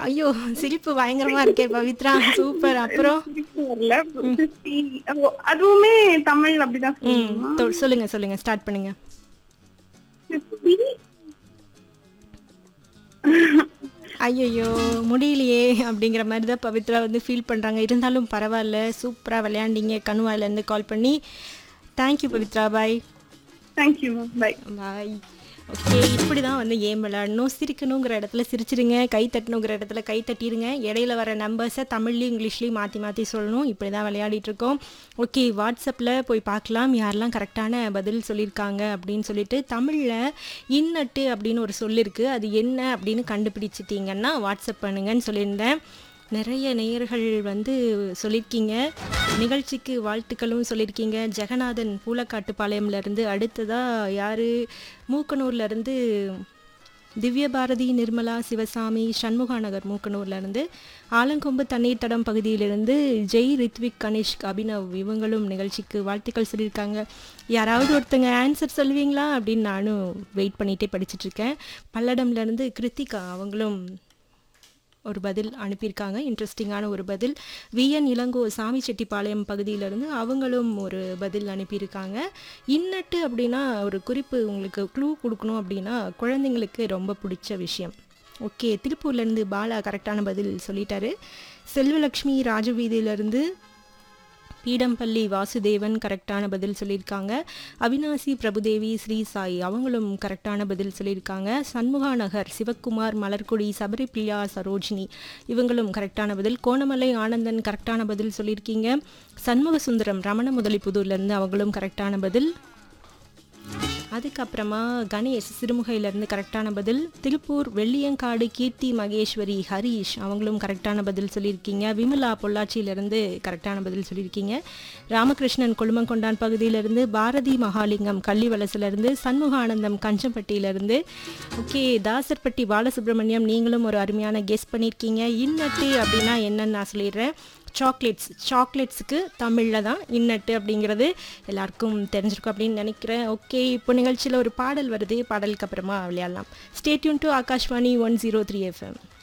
ஐயோ சிரிப்பு பயங்கரமா இருக்கே பவித்ரா சூப்பர் அப்புறம் சிரிப்பு வரல சிஸ்டி ஓ, அதுவுமே தமிழ் அப்படிதான் ம் சொல்லுமா தொ- சொல்லுங்க சொல்லுங்க ஸ்டார்ட் பண்ணுங்க சிஸ்டி ஐயையோ முடியலையே அப்படிங்கிற மாதிரி தான் பவித்ரா வந்து ஃபீல் பண்ணுறாங்க இருந்தாலும் பரவாயில்ல சூப்பராக விளையாண்டீங்க கணுவாயிலேருந்து கால் பண்ணி thank you Pavithra bye thank you bye bye okay இப்படி தான் வந்து கேம் விளையாடணும் சிரிக்கணுங்கிற இடத்துல சிரிச்சிருங்க கை தட்டணுங்கிற இடத்துல கை தட்டிடுங்க இடையில வர நம்பர்ஸை தமிழ்லையும் இங்கிலீஷ்லையும் மாற்றி மாற்றி சொல்லணும் இப்படி தான் விளையாடிட்டு இருக்கோம் ஓகே வாட்ஸ்அப்பில் போய் பார்க்கலாம் யாரெல்லாம் கரெக்டான பதில் சொல்லியிருக்காங்க அப்படின்னு சொல்லிட்டு தமிழில் இன்னட்டு அப்படின்னு ஒரு சொல் இருக்கு அது என்ன அப்படின்னு கண்டுபிடிச்சிட்டிங்கன்னா வாட்ஸ்அப் பண்ணுங்கன்னு சொல்லியிருந்தேன் நிறைய நேயர்கள் வந்து சொல்லியிருக்கீங்க நிகழ்ச்சிக்கு வாழ்த்துக்களும் சொல்லியிருக்கீங்க ஜெகநாதன் பூலக்காட்டுப்பாளையம்ல இருந்து அடுத்ததா யாரு மூக்கனூர்ல இருந்து திவ்ய பாரதி நிர்மலா சிவசாமி சண்முகா நகர் மூக்கனூர்ல இருந்து ஆலங்கொம்பு தண்ணீர் தடம் பகுதியிலிருந்து ஜெய் ரித்விக் கனிஷ்க் அபினவ் இவங்களும் நிகழ்ச்சிக்கு வாழ்த்துக்கள் சொல்லியிருக்காங்க யாராவது ஒருத்தங்க ஆன்சர் சொல்லுவீங்களா அப்படின்னு நானும் வெயிட் பண்ணிட்டே படிச்சிட்டு இருக்கேன் பல்லடம்ல இருந்து கிருத்திகா அவங்களும் ஒரு பதில் அனுப்பியிருக்காங்க இன்ட்ரெஸ்டிங்கான ஒரு பதில் விஎன் இளங்கோ சாமிச்செட்டிப்பாளையம் பகுதியிலேருந்து அவங்களும் ஒரு பதில் அனுப்பியிருக்காங்க இன்னட்டு அப்படின்னா ஒரு குறிப்பு உங்களுக்கு க்ளூ கொடுக்கணும் அப்படின்னா குழந்தைங்களுக்கு ரொம்ப பிடிச்ச விஷயம் ஓகே திருப்பூர்லேருந்து பாலா கரெக்டான பதில் சொல்லிட்டாரு செல்வலக்ஷ்மி ராஜவீதியிலேருந்து பீடம்பள்ளி வாசுதேவன் கரெக்டான பதில் சொல்லியிருக்காங்க அவினாசி பிரபுதேவி ஸ்ரீ சாய் அவங்களும் கரெக்டான பதில் சொல்லியிருக்காங்க சண்முகா நகர் சிவக்குமார் மலர்கொடி சபரிபிரியா சரோஜினி இவங்களும் கரெக்டான பதில் கோணமலை ஆனந்தன் கரெக்டான பதில் சொல்லியிருக்கீங்க சண்முக சுந்தரம் ரமண முதலிப்புதூர்லேருந்து அவங்களும் கரெக்டான பதில் அதுக்கப்புறமா கணேஷ் சிறுமுகையிலேருந்து கரெக்டான பதில் திருப்பூர் வெள்ளியங்காடு கீர்த்தி மகேஸ்வரி ஹரீஷ் அவங்களும் கரெக்டான பதில் சொல்லியிருக்கீங்க விமலா பொள்ளாச்சியிலேருந்து கரெக்டான பதில் சொல்லியிருக்கீங்க ராமகிருஷ்ணன் கொழுமங்கொண்டான் பகுதியிலேருந்து பாரதி மகாலிங்கம் கள்ளிவலசிலேருந்து சண்முகானந்தம் கஞ்சம்பட்டியிலேருந்து ஓகே தாசர்பட்டி பாலசுப்ரமணியம் நீங்களும் ஒரு அருமையான கெஸ் பண்ணியிருக்கீங்க இன்னட்டு அப்படின்னா என்னன்னு நான் சொல்லிடுறேன் சாக்லேட்ஸ் சாக்லேட்ஸுக்கு தமிழில் தான் இன்னட்டு அப்படிங்கிறது எல்லாருக்கும் தெரிஞ்சிருக்கும் அப்படின்னு நினைக்கிறேன் ஓகே இப்போ நிகழ்ச்சியில் ஒரு பாடல் வருது பாடலுக்கு அப்புறமா விளையாடலாம் stay tuned to Akashvani one zero three FM